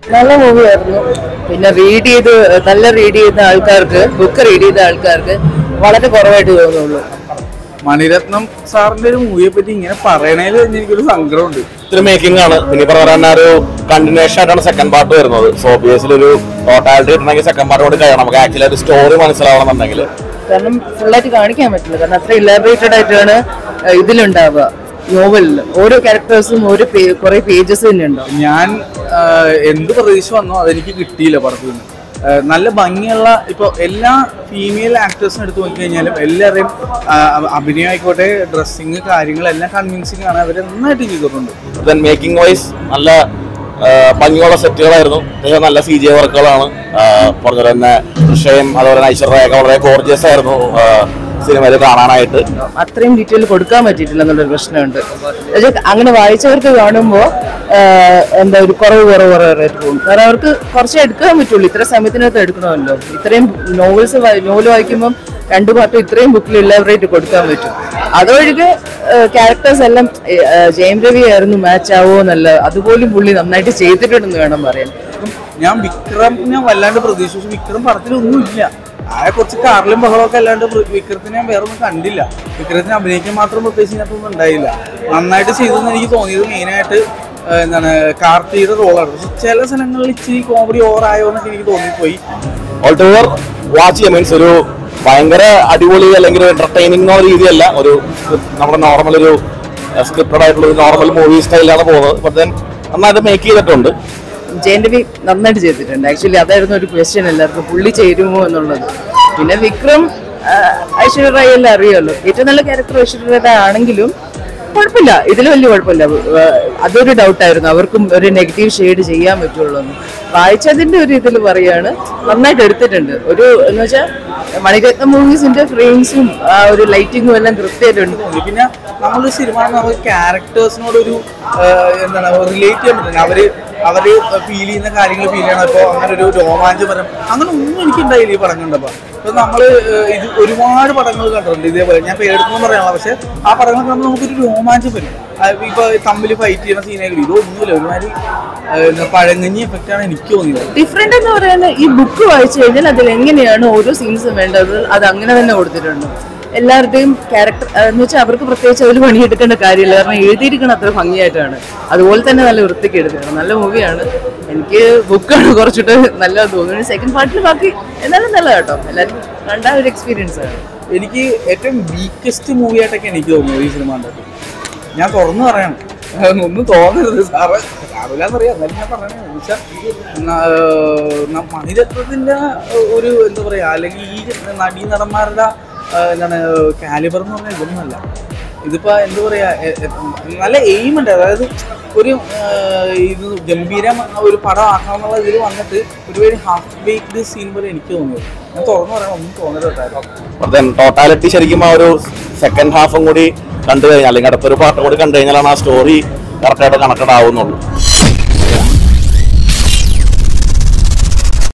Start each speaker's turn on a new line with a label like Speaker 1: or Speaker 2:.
Speaker 1: നല്ല മൂവിയായിരുന്നു പിന്നെ റീഡ് ചെയ്ത് നല്ല റീഡ് ചെയ്യുന്ന ആൾക്കാർക്ക് ബുക്ക് റീഡ് ചെയ്ത ആൾക്കാർക്ക് വളരെ കുറവായിട്ട് തോന്നുള്ളൂ
Speaker 2: മണിരത്നം സാറിന്റെ ഒരു മൂവിയെ പറ്റി ഇങ്ങനെ പറയണേൽ തന്നെ എനിക്കൊരു സങ്കടമുണ്ട്
Speaker 3: ഇത്തിരി മേക്കിംഗ് ആണ് പിന്നെ ഈ പറഞ്ഞ തന്നെ ഒരു കണ്ടിന്യൂഷൻ ആയിട്ടാണ് സെക്കൻഡ് പാർട്ട് വരുന്നത് സോ ബേസിൽ ഒരു ടോട്ടാലിറ്റി കിട്ടണമെങ്കിൽ സെക്കൻഡ് പാർട്ട് കൂടി കഴിയണം നമുക്ക് ആക്ച്വലി ഒരു സ്റ്റോറി മനസ്സിലാവണമെന്നുണ്ടെങ്കിൽ
Speaker 1: കാരണം ഫുള്ളായിട്ട് കാണിക്കാൻ പറ്റില്ല കാരണം അത്ര ഇലാബറേറ്റഡ് ആയിട്ടാണ് ഏഹ്, ഇതിലുണ്ടാവുക നോവലിൽ ഓരോ ക്യാരക്ടേഴ്സും ഓരോ കുറെ പേജസ് തന്നെ ഉണ്ടാവും
Speaker 2: ഞാൻ ആ, എന്ത് പ്രതീക്ഷ വന്നോ അതെനിക്ക് കിട്ടിയില്ല പടത്തിൽ നിന്ന് ആ, നല്ല ഭംഗിയുള്ള ഇപ്പോൾ എല്ലാ ഫീമെയിൽ ആക്ടേഴ്സിനും എടുത്ത് നോക്കിക്കഴിഞ്ഞാലും എല്ലാവരെയും ആ, അഭിനയം ആയിക്കോട്ടെ ഡ്രസ്സിങ് കാര്യങ്ങളെല്ലാം കൺവിൻസിങ് ആണ് അവർ നന്നായിട്ട് ചെയ്തിട്ടുണ്ട്
Speaker 3: ദെൻ മേക്കിംഗ് വൈസ് നല്ല ആ, ഭംഗിയുള്ള സെറ്റുകളായിരുന്നു അത്യാവശ്യം നല്ല സി ജി വർക്കുകളാണ് പറഞ്ഞ പോലെ തന്നെ വിഷയം അതുപോലെ തന്നെ ഐശ്വര്യയൊക്കെ വളരെ ഗോർജിയസ് ആയിരുന്നു സിനിമയിൽ കാണാനായിട്ട്
Speaker 1: അത്രയും ഡീറ്റെയിൽ കൊടുക്കാൻ പറ്റിയിട്ടില്ല എന്നുള്ളൊരു പ്രശ്നമുണ്ട് എന്നുവെച്ചാൽ അങ്ങനെ വായിച്ചവർക്ക് കാണുമ്പോൾ എന്താ ഒരു കുറവ് കുറവ് കുറവായിട്ട് പോകും കാരണം അവർക്ക് കുറച്ചേ എടുക്കാൻ പറ്റുള്ളൂ ഇത്ര സമയത്തിനകത്ത് എടുക്കണമല്ലോ ഇത്രയും നോവൽസ് നോവൽ വായിക്കുമ്പം രണ്ടു പാർട്ടും ഇത്രയും ബുക്കിൽ ഇല്ലാബറേറ്റ് കൊടുക്കാൻ പറ്റും അതൊഴികെ ക്യാരക്ടേഴ്സ് എല്ലാം ഏ, ആ, ജയം രവി ആയിരുന്നു മാച്ച് ആവോ എന്നല്ല അതുപോലും പുള്ളി നന്നായിട്ട് ചെയ്തിട്ടുണ്ടെന്ന് വേണം പറയാൻ
Speaker 2: അപ്പം ഞാൻ വിക്രമിനെ വല്ലാണ്ട് പ്രതീക്ഷിച്ചു വിക്രം പടത്തിലൊന്നും ഇല്ല ആകെ കുറച്ച് കാറിലും ബഹളമൊക്കെ അല്ലാണ്ട് പ്ര- വിക്രത്തിനെ ഞാൻ വേറെ ഒന്നും കണ്ടില്ല വിക്രത്തിന് അഭിനയിക്കാൻ മാത്രം പ്രത്യേകിച്ച് ഇതിനകത്തൊന്നും ഉണ്ടായില്ല നന്നായിട്ട് ചെയ്തെന്ന് എനിക്ക് തോന്നിയത് മെയിനായിട്ട് എന്താണ് കാർത്തിയുടെ റോളാണ് പക്ഷെ ചില സ്ഥലങ്ങളിൽ ഇച്ചിരി കോമഡി ഓവറായോ എന്നൊക്കെ എനിക്ക് തോന്നിപ്പോയി
Speaker 3: ഓൾട്ടുവർ വാച്ച് ചെയ്യാം മീൻസ് ഒരു ഭയങ്കര അടിപൊളി അല്ലെങ്കിൽ എന്റർടൈനിങ് എന്ന രീതിയല്ല ഒരു script- നമ്മുടെ നോർമൽ ഒരു സ്ക്രിപ്റ്റഡ് ആയിട്ടുള്ള ഒരു നോർമൽ മൂവി സ്റ്റൈലാണ് പോകുന്നത് ബട്ട് ദെൻ നന്നായിട്ട് മേക്ക് ചെയ്തിട്ടുണ്ട്
Speaker 1: ജയൻ രവി നന്നായിട്ട് ചെയ്തിട്ടുണ്ട് ആക്ച്വലി അതായിരുന്നു ഒരു ക്വസ്റ്റ്യൻ എല്ലാവർക്കും പുള്ളി ചേരുമോ എന്നുള്ളത് പിന്നെ വിക്രം ആ, ഐശ്വര്യ റായ് എല്ലാം അറിയാമല്ലോ ഏറ്റവും നല്ല ക്യാരക്ടർ ഐശ്വര്യ റായ് ആണെങ്കിലും കുഴപ്പമില്ല ഇതിൽ വലിയ കുഴപ്പമില്ല ആ, അതൊരു ഡൗട്ടായിരുന്നു അവർക്കും ഒരു നെഗറ്റീവ് ഷെയ്ഡ് ചെയ്യാൻ പറ്റുള്ളൂ എന്ന് വായിച്ചതിന്റെ ഒരു ഇതിൽ പറയാണ് നന്നായിട്ട് എടുത്തിട്ടുണ്ട് ഒരു എന്ന് വെച്ചാൽ മണിരത്ന മൂവീസിന്റെ ഫ്രെയിംസും ആ ഒരു ലൈറ്റിങ്ങും എല്ലാം കൃത്യമായിട്ടുണ്ട്
Speaker 2: തോന്നി പിന്നെ നമ്മൾ സിനിമ നമുക്ക് ക്യാരക്ടേഴ്സിനോട് ഒരു എന്താണ് റിലേറ്റ് ചെയ്യാൻ പറ്റുന്നത് അവര് അവര് ഫീൽ ചെയ്യുന്ന കാര്യങ്ങൾ ഫീൽ ചെയ്യണം ഇപ്പോൾ അങ്ങനെ ഒരു രോമാഞ്ചപരം അങ്ങനെ ഒന്നും എനിക്ക് ഉണ്ടായില്ല ഈ പടം കണ്ടപ്പോൾ ഇപ്പൊ നമ്മള് ഏഹ്, ഇത് ഒരുപാട് പടങ്ങൾ കണ്ടിട്ടുണ്ട് ഇതേപോലെ ഞാൻ പേരെടുത്തെന്ന് പറയാനുള്ള പക്ഷെ ആ പടങ്ങൾ കാണുമ്പോൾ നമുക്കൊരു രോമാഞ്ചം വരും ആ, ഇപ്പൊ തമ്മിൽ ഫൈറ്റ് ചെയ്യുന്ന സീനുകൾ ഇതൊന്നുമില്ല ഒരുമാതിരി ഏഹ്, എന്താ പഴങ്ങഞ്ഞി എഫക്റ്റ് ആണ് എനിക്ക് തോന്നിയത്
Speaker 1: ഡിഫറെന്റ് എന്ന് പറയുന്നത് ഈ ബുക്ക് വായിച്ചു കഴിഞ്ഞാൽ അതിൽ എങ്ങനെയാണ് ഓരോ സീൻസും വേണ്ടത് അത് അങ്ങനെ തന്നെ കൊടുത്തിട്ടുണ്ട് എല്ലാവരുടെയും ക്യാരക്ടർ എന്ന് വെച്ചാൽ അവർക്ക് പ്രത്യേകിച്ച് അതിൽ പണിയെടുക്കേണ്ട കാര്യമില്ല കാരണം എഴുതിയിരിക്കണം അത്ര ഭംഗിയായിട്ടാണ് അതുപോലെ തന്നെ നല്ല വൃത്തിക്ക് എടുക്കണം നല്ല മൂവിയാണ് എനിക്ക് ബുക്കാണ് കുറച്ചിട്ട് നല്ലത് തോന്നുന്നു സെക്കൻഡ് പാർട്ടിൽ ബാക്കി എന്നാലും നല്ല കേട്ടോ എല്ലാവരും കണ്ട ഒരു എക്സ്പീരിയൻസ് ആണ്
Speaker 2: എനിക്ക് ഏറ്റവും വീക്കസ്റ്റ് മൂവി ആയിട്ടൊക്കെ എനിക്ക് തോന്നിയത് ഈ സിനിമ കണ്ടപ്പോൾ ഞാൻ തുറന്നു പറയണം അതൊന്നും ഒന്നും തോന്നരുത് സാറ് സാറില്ലാന്നറിയാം എന്നാലും ഞാൻ പറയണേ എന്ന് വെച്ചാൽ മണിരത്നത്തിന്റെ ഒരു എന്താ പറയാ അല്ലെങ്കിൽ ഈ നടീ നടന്മാരുടെ ആ, എന്താണ് കാലിബർ എന്ന് പറഞ്ഞാൽ ഇതൊന്നുമല്ല ഇതിപ്പോ എന്താ പറയാ എ- എ- നല്ല എയിം ഉണ്ട് അതായത് ഒരു ആ, ഇത് ഗംഭീരം ഒരു പടം ആക്കണമെന്നുള്ള ഇതിൽ വന്നിട്ട് ഒരുപാട് ഹാഫ് ബേക്ക്ഡ് സീൻ പോലെ എനിക്ക് തോന്നിയത് ഞാൻ തുറന്നു പറയണം ഒന്നും തോന്നരുത്
Speaker 3: ദെൻ ടോട്ടാലിറ്റി ശരിക്കും ആ ഒരു സെക്കൻഡ് ഹാഫും കൂടി കണ്ടു കഴിഞ്ഞാൽ അല്ലെങ്കിൽ അടുത്തൊരു പാർട്ട് കൂടി കണ്ടു കഴിഞ്ഞാലാണ് ആ സ്റ്റോറി കറക്റ്റായിട്ട് കണക്റ്റഡ് ആവുന്നുള്ളൂ